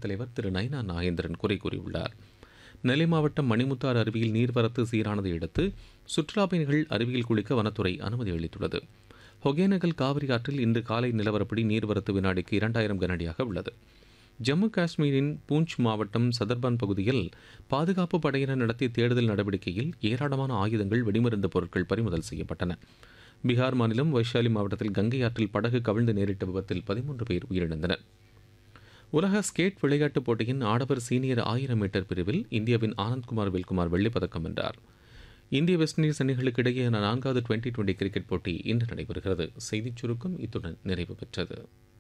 தலைவர் திரு நைனா நாகேந்திரன் குறை கூறியுள்ளார் நெல்லை மாவட்டம் மணிமுத்தாறு அருவியில் நீர்வரத்து சீரானதை அடுத்து சுற்றுலாப் பயணிகள் அருவியில் குளிக்க வனத்துறை அனுமதி அளித்துள்ளது ஒகேனக்கல் காவிரி ஆற்றில் இன்று காலை நிலவரப்படி நீர்வரத்து வினாடிக்கு இரண்டாயிரம் கனஅடியாக உள்ளது ஜம்மு காஷ்மீரின் பூஞ்ச் மாவட்டம் சதர்பான் பகுதியில் பாதுகாப்பு படையினர் நடத்திய தேடுதல் நடவடிக்கையில் ஏராளமான ஆயுதங்கள் வெடிமருந்து பொருட்கள் பறிமுதல் செய்யப்பட்டன பீகார் மாநிலம் வைஷாலி மாவட்டத்தில் கங்கை ஆற்றில் படகு கவிழ்ந்து நேரிட்ட விபத்தில் பதிமூன்று பேர் உயிரிழந்தனர் உலக ஸ்கேட் விளையாட்டுப் போட்டியின் ஆடவர் சீனியர் ஆயிரம் மீட்டர் பிரிவில் இந்தியாவின் ஆனந்த்குமார் வெல்குமார் வெள்ளிப்பதக்கம் வென்றார் இந்திய வெஸ்ட் இண்டீஸ் அணிகளுக்கு இடையேயான நான்காவது டுவெண்டி டுவெண்டி கிரிக்கெட் போட்டி இன்று நடைபெறுகிறது செய்திச் சுருக்கம் இத்துடன் நிறைவு பெற்றது